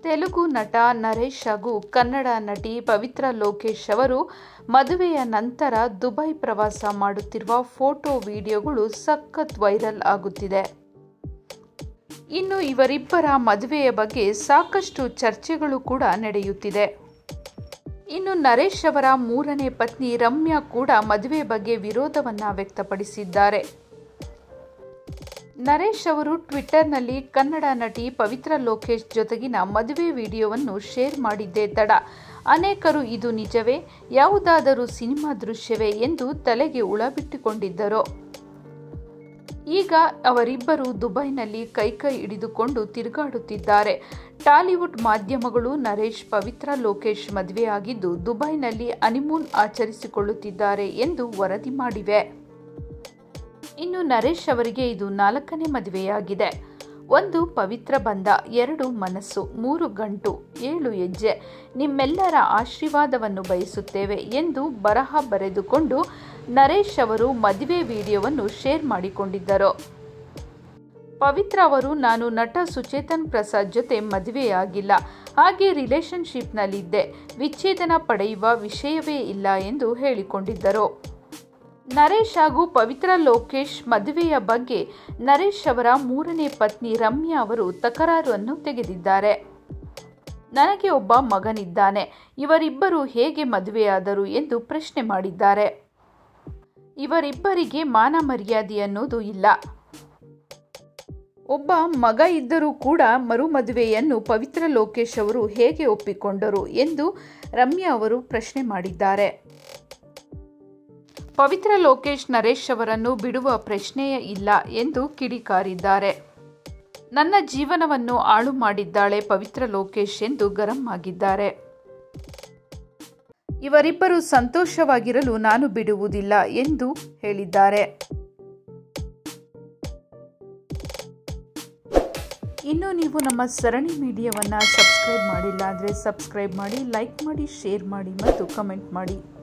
ತೆಲುಗು ನಟ ನರೇಶ್ ಹಾಗೂ ಕನ್ನಡ ನಟಿ ಪವಿತ್ರ ಲೋಕೇಶ್ ಅವರು ಮದುವೆಯ ನಂತರ ದುಬೈ ಪ್ರವಾಸ ಮಾಡುತ್ತಿರುವ ಫೋಟೋ ವಿಡಿಯೋಗಳು ಸಖತ್ ವೈರಲ್ ಆಗುತ್ತಿದೆ ಇನ್ನು ಇವರಿಬ್ಬರ ಮದುವೆಯ ಬಗ್ಗೆ ಸಾಕಷ್ಟು ಚರ್ಚೆಗಳು ಕೂಡ ನಡೆಯುತ್ತಿದೆ ಇನ್ನು ನರೇಶ್ ಅವರ ಮೂರನೇ ಪತ್ನಿ ರಮ್ಯಾ ಕೂಡ ಮದುವೆ ಬಗ್ಗೆ ವಿರೋಧವನ್ನ ವ್ಯಕ್ತಪಡಿಸಿದ್ದಾರೆ ನರೇಶ್ ಅವರು ಟ್ವಿಟ್ಟರ್ನಲ್ಲಿ ಕನ್ನಡ ನಟಿ ಪವಿತ್ರ ಲೋಕೇಶ್ ಜೊತೆಗಿನ ಮದುವೆ ವಿಡಿಯೋವನ್ನು ಶೇರ್ ಮಾಡಿದ್ದೇ ತಡ ಅನೇಕರು ಇದು ನಿಜವೇ ಯಾವುದಾದರೂ ಸಿನಿಮಾ ದೃಶ್ಯವೇ ಎಂದು ತಲೆಗೆ ಉಳಬಿಟ್ಟುಕೊಂಡಿದ್ದರು ಈಗ ಅವರಿಬ್ಬರು ದುಬೈನಲ್ಲಿ ಕೈಕೈ ಹಿಡಿದುಕೊಂಡು ತಿರುಗಾಡುತ್ತಿದ್ದಾರೆ ಟಾಲಿವುಡ್ ಮಾಧ್ಯಮಗಳು ನರೇಶ್ ಪವಿತ್ರ ಲೋಕೇಶ್ ಮದುವೆಯಾಗಿದ್ದು ದುಬೈನಲ್ಲಿ ಹನಿಮೂನ್ ಆಚರಿಸಿಕೊಳ್ಳುತ್ತಿದ್ದಾರೆ ಎಂದು ವರದಿ ಮಾಡಿವೆ ಇನ್ನು ನರೇಶ್ ಅವರಿಗೆ ಇದು ನಾಲ್ಕನೇ ಮದುವೆಯಾಗಿದೆ ಒಂದು ಪವಿತ್ರ ಬಂಧ ಎರಡು ಮನಸ್ಸು ಮೂರು ಗಂಟು ಏಳು ಹೆಜ್ಜೆ ನಿಮ್ಮೆಲ್ಲರ ಆಶೀರ್ವಾದವನ್ನು ಬಯಸುತ್ತೇವೆ ಎಂದು ಬರಹ ಬರೆದುಕೊಂಡು ನರೇಶ್ ಅವರು ಮದುವೆ ವಿಡಿಯೋವನ್ನು ಶೇರ್ ಮಾಡಿಕೊಂಡಿದ್ದರು ಪವಿತ್ರ ಅವರು ನಾನು ನಟ ಸುಚೇತನ್ ಪ್ರಸಾದ್ ಜೊತೆ ಮದುವೆಯಾಗಿಲ್ಲ ಹಾಗೆ ರಿಲೇಶನ್ಶಿಪ್ನಲ್ಲಿದ್ದೆ ವಿಚ್ಛೇದನ ಪಡೆಯುವ ವಿಷಯವೇ ಇಲ್ಲ ಎಂದು ಹೇಳಿಕೊಂಡಿದ್ದರು ನರೇಶ್ ಹಾಗೂ ಪವಿತ್ರ ಲೋಕೇಶ್ ಮದುವೆಯ ಬಗ್ಗೆ ನರೇಶ್ ಅವರ ಮೂರನೇ ಪತ್ನಿ ರಮ್ಯಾ ಅವರು ತಕರಾರನ್ನು ತೆಗೆದಿದ್ದಾರೆ ನನಗೆ ಒಬ್ಬ ಮಗನಿದ್ದಾನೆ ಇವರಿಬ್ಬರು ಹೇಗೆ ಮದುವೆಯಾದರು ಎಂದು ಪ್ರಶ್ನೆ ಮಾಡಿದ್ದಾರೆ ಇವರಿಬ್ಬರಿಗೆ ಮಾನ ಮರ್ಯಾದೆ ಅನ್ನೋದು ಇಲ್ಲ ಒಬ್ಬ ಮಗ ಇದ್ದರೂ ಕೂಡ ಮರುಮದುವೆಯನ್ನು ಪವಿತ್ರ ಲೋಕೇಶ್ ಅವರು ಹೇಗೆ ಒಪ್ಪಿಕೊಂಡರು ಎಂದು ರಮ್ಯಾ ಅವರು ಪ್ರಶ್ನೆ ಮಾಡಿದ್ದಾರೆ ಪವಿತ್ರ ಲೋಕೇಶ್ ನರೇಶ್ ಅವರನ್ನು ಬಿಡುವ ಪ್ರಶ್ನೆಯೇ ಇಲ್ಲ ಎಂದು ಕಿಡಿಕಾರಿದ್ದಾರೆ ನನ್ನ ಜೀವನವನ್ನು ಹಾಳು ಮಾಡಿದ್ದಾಳೆ ಪವಿತ್ರ ಲೋಕೇಶ್ ಎಂದು ಗರಂ ಆಗಿದ್ದಾರೆ ಇವರಿಬ್ಬರು ಸಂತೋಷವಾಗಿರಲು ನಾನು ಬಿಡುವುದಿಲ್ಲ ಎಂದು ಹೇಳಿದ್ದಾರೆ ಇನ್ನು ನೀವು ನಮ್ಮ ಸರಣಿ ಮೀಡಿಯಾವನ್ನು ಸಬ್ಸ್ಕ್ರೈಬ್ ಮಾಡಿಲ್ಲ ಅಂದರೆ ಸಬ್ಸ್ಕ್ರೈಬ್ ಮಾಡಿ ಲೈಕ್ ಮಾಡಿ ಶೇರ್ ಮಾಡಿ ಮತ್ತು ಕಮೆಂಟ್ ಮಾಡಿ